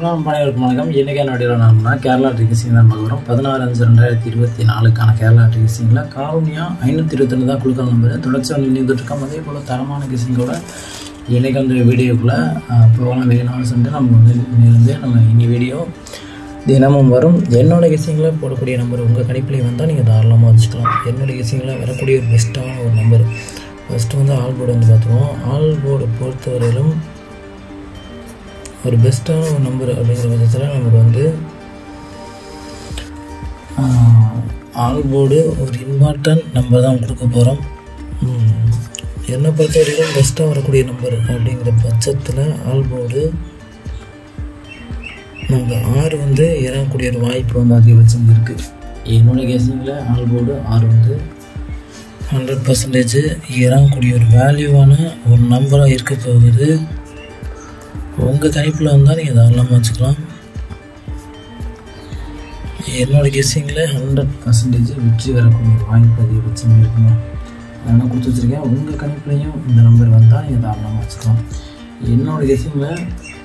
பார்க்கலாம் அனைவருக்கும் வணக்கம் இன்றைக்கான வீடியோவில் நாம கேரளா ட்ரிகசிங் தான் பார்க்க வரோம் பதினாறு அஞ்சு ரெண்டாயிரத்தி இருபத்தி நாலுக்கான கேரளா ட்ரிகசிங்கில் காரூனியா ஐநூற்றி இருபத்தொன்று தான் கொடுக்குற நம்பர் தொடர்ச்சியாக நின்றுட்டு இருக்கோம் அதே போல் தரமான கிசிங்கோட இன்றைக்கி வந்து வீடியோக்குள்ளே போகலாம் வெகு நாள் சென்று நம்ம வந்து இருந்து நம்ம இனி வீடியோ தினமும் வரும் என்னோட கெஸிங்கில் போடக்கூடிய நம்பர் உங்கள் கணிப்பில் வந்தால் நீங்கள் தாராளமாக வச்சுக்கலாம் என்னோட கெஸிங்கில் வரக்கூடிய ஒரு பெஸ்ட்டான ஒரு நம்பர் ஃபஸ்ட்டு வந்து ஆல் போர்டு வந்து பார்த்துருவோம் ஆல் போர்டு பொறுத்தவரையிலும் ஒரு பெஸ்ட்டான ஒரு நம்பர் அப்படிங்கிற பட்சத்தில் நமக்கு வந்து ஆல் போர்டு ஒரு இம்பார்ட்டன்ட் நம்பர் தான் கொடுக்க போகிறோம் என்னை பொறுத்த வரைக்கும் பெஸ்ட்டாக வரக்கூடிய நம்பர் அப்படிங்கிற பட்சத்தில் ஆல் போர்டு நமக்கு ஆறு வந்து இறங்கக்கூடிய ஒரு வாய்ப்பு வந்து அதிகபட்சம் இருக்குது என்னோடய கேசிங்கில் ஆல் போர்டு ஆறு வந்து ஹண்ட்ரட் பர்சன்டேஜ் இறங்கக்கூடிய ஒரு வேல்யூவான ஒரு நம்பராக இருக்க போகுது உங்கள் கணிப்பில் வந்தால் நீங்கள் தாராளமாக வச்சுக்கலாம் என்னோடய கெஸ்ஸிங்கில் ஹண்ட்ரட் பர்சன்டேஜ் வெற்றி வரக்கூடிய வாய்ப்பு அதிகபட்சம் இருக்குங்க அதனால் கொடுத்து வச்சுருக்கேன் உங்கள் கணிப்புலையும் இந்த நம்பர் வந்தால் நீங்கள் தாராளமாக வச்சுக்கலாம் என்னோடய கெஸ்ஸிங்கில்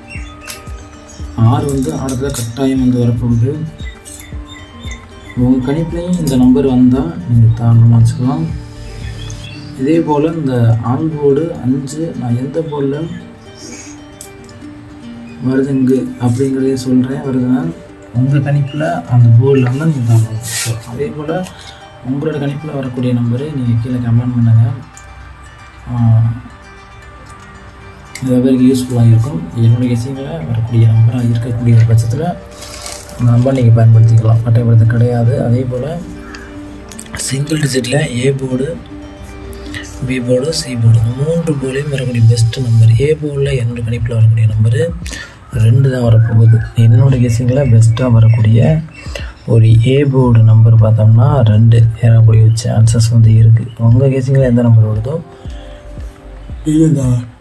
ஆறு வந்து ஆறுல கட்டாயம் வந்து வரப்போகுது உங்கள் கணிப்புலையும் இந்த நம்பர் வந்தால் நீங்கள் தாராளமாக வச்சுக்கலாம் இதே போல் இந்த ஆல் போர்டு அஞ்சு நான் எந்த போர்டில் வருதுங்கு அப்படிங்கிறத சொல்கிறேன் வருதுன்னா உங்கள் கணிப்பில் அந்த போர்டில் வந்து நீங்கள் தாராளமாக வச்சுக்கலாம் அதே போல் உங்களோட கணிப்பில் வரக்கூடிய நம்பரு நீங்கள் கீழே கமெண்ட் பண்ணுங்கள் நிறைய பேருக்கு யூஸ்ஃபுல்லாக இருக்கும் என்னுடைய விஷயங்களில் வரக்கூடிய நம்பராக இருக்கக்கூடிய பட்சத்தில் அந்த நம்பர் நீங்கள் பயன்படுத்திக்கலாம் பட்டைப்படுத்த கிடையாது அதே போல் சிங்கிள் டிஜிட்டில் A board B board C board மூன்று போர்டையும் வரக்கூடிய பெஸ்ட்டு நம்பர் ஏ போர்டில் என்னோடய கணிப்பில் வரக்கூடிய நம்பரு ரெண்டு தான் வரப்போகுது என்னோடய கெஸிங்கில் பெஸ்ட்டாக வரக்கூடிய ஒரு ஏ போர்டு நம்பர் பார்த்தோம்னா ரெண்டு ஏறக்கூடிய சான்சஸ் வந்து இருக்குது உங்கள் கெஸிங்கில் எந்த நம்பர் வருதோ இதுதான்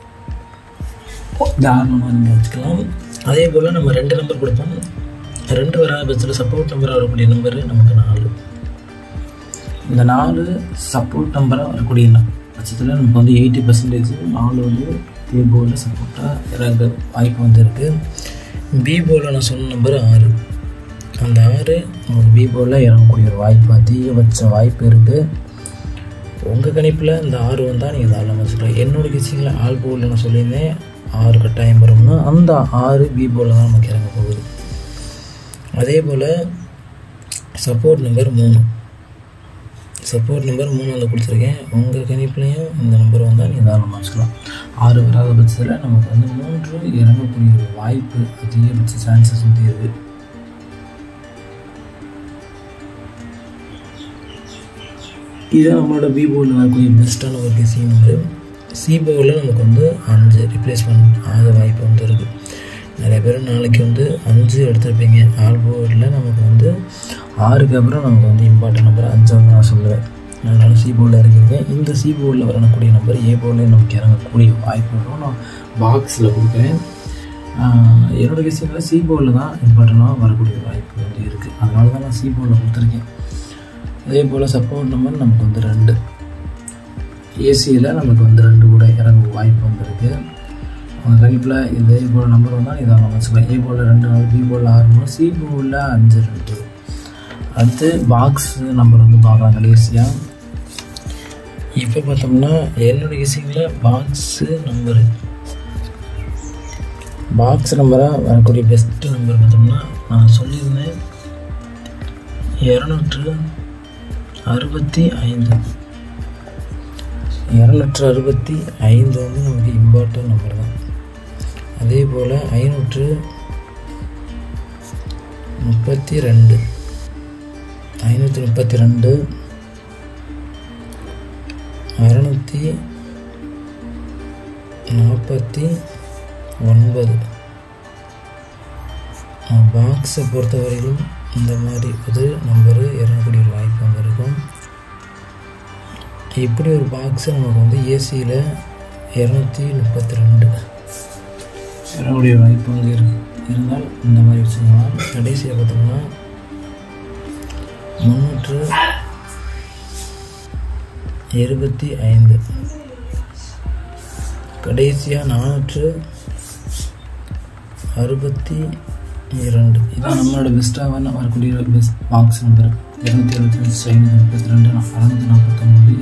தாராளமாக நீங்கள் வச்சுக்கலாம் அதே போல் நம்ம ரெண்டு நம்பர் கொடுப்போம் ரெண்டு வராத பட்சத்தில் சப்போர்ட் நம்பர் வரக்கூடிய நம்பரு நமக்கு நாலு இந்த நாலு சப்போர்ட் நம்பராக வரக்கூடிய பட்சத்தில் நமக்கு வந்து எயிட்டி பர்சன்டேஜ் நாலு வந்து ஏ போர்டில் சப்போர்ட்டாக இறங்க வாய்ப்பு வந்து இருக்குது பி போர்டில் நான் சொன்ன நம்பர் ஆறு அந்த ஆறு நமக்கு பி போர்டில் இறங்கக்கூடிய ஒரு வாய்ப்பு அதிகபட்ச வாய்ப்பு இருக்குது உங்கள் கணிப்பில் இந்த ஆறு வந்தால் நீங்கள் தாராளமாக வச்சுக்கலாம் என்னோடய கிச்சிங்கில் ஆல் போர்டில் நான் சொல்லியிருந்தேன் ஆறு கட்டாயம் வரும்னா அந்த ஆறு பி போர்டில் தான் நமக்கு இறங்க போகுது அதே போல் சப்போர்ட் நம்பர் மூணு சப்போர்ட் நம்பர் மூணு வந்து கொடுத்துருக்கேன் உங்கள் கணிப்புலையும் இந்த நம்பர் வந்தால் நீங்கள் தாராளமாக வச்சுக்கலாம் ஆறு வராத பட்சத்தில் நமக்கு வந்து மூன்று இறங்கக்கூடிய ஒரு வாய்ப்பு அதிகபட்ச சான்சஸ் வந்து இருக்குது இதுதான் நம்மளோட பி போர்டில் வரக்கூடிய பெஸ்ட்டான ஒரு கெஸிங் நம்பர் சி போர்டில் நமக்கு வந்து அஞ்சு ரிப்ளேஸ்மெண்ட் ஆக வாய்ப்பு வந்து இருக்குது நிறைய பேர் நாளைக்கு வந்து அஞ்சு எடுத்திருப்பீங்க ஆல் போர்டில் நமக்கு வந்து ஆறுக்கு அப்புறம் நமக்கு வந்து இம்பார்ட்டன் நம்பர் அஞ்சு வந்து நான் சொல்லுவேன் அதனால் சி போர்டில் இறங்கியிருக்கேன் இந்த சி போர்டில் வரக்கூடிய நம்பர் ஏ போர்டில் நமக்கு இறங்கக்கூடிய வாய்ப்பு வரும் நான் பாக்ஸில் கொடுக்குறேன் என்னோடய விஷயங்களில் சி போர்டில் தான் இம்பார்ட்டனாக வரக்கூடிய வாய்ப்பு வந்து இருக்குது அதனால தான் நான் சி போர்டில் கொடுத்துருக்கேன் அதே போல் சப்போர்ட் நம்பர் நமக்கு வந்து ரெண்டு ஏசியில் நமக்கு வந்து ரெண்டு கூட இறங்க வாய்ப்பு வந்துருக்கு அவங்க கணிப்பில் இதே போல் நம்பர் வந்தால் இதை நம்ம வச்சுக்கலாம் ஏ போல் ரெண்டு நாள் பி போல் ஆறு மூணு சி போலில் அஞ்சு ரெண்டு அடுத்து பாக்ஸ் நம்பர் வந்து பார்க்கலாம் கடைசியாக இப்போ பார்த்தோம்னா என்னோடய கெஸிங்கில் பாக்ஸு நம்பரு பாக்ஸ் நம்பராக வரக்கூடிய பெஸ்ட்டு நம்பர் பார்த்தோம்னா நான் சொல்லியிருந்தேன் இரநூற்று அறுபத்தி ஐந்து இரநூற்று அறுபத்தி ஐந்து வந்து நமக்கு இம்பார்ட்டன்ட் நம்பர் தான் அதே போல் ஐநூற்று முப்பத்தி ரெண்டு ஐநூற்றி முப்பத்தி ரெண்டு அறநூற்றி நாற்பத்தி ஒன்பது பாக்ஸை பொறுத்தவரையிலும் இந்த மாதிரி ஒரு நம்பரு இறங்கக்கூடிய ஒரு வாய்ப்பு வந்து இருக்கும் இப்படி ஒரு பாக்ஸு நமக்கு வந்து ஏசியில் இரநூத்தி முப்பத்தி ரெண்டு இறங்கக்கூடிய வாய்ப்பு வந்து இருக்கு இருந்தால் இந்த மாதிரி வச்சுக்கலாம் கடைசியாக பார்த்தோம்னா முந்நூற்று இருபத்தி ஐந்து கடைசியாக நானூற்று அறுபத்தி இரண்டு இதான் நம்மளோட பெஸ்ட்டாக வரக்கூடிய பெஸ்ட் பாக்ஸ் நம்பர் இரநூத்தி எழுபத்தஞ்சு ஐநூற்றி முப்பத்தி ரெண்டு அறநூற்றி நாற்பத்தொம்பது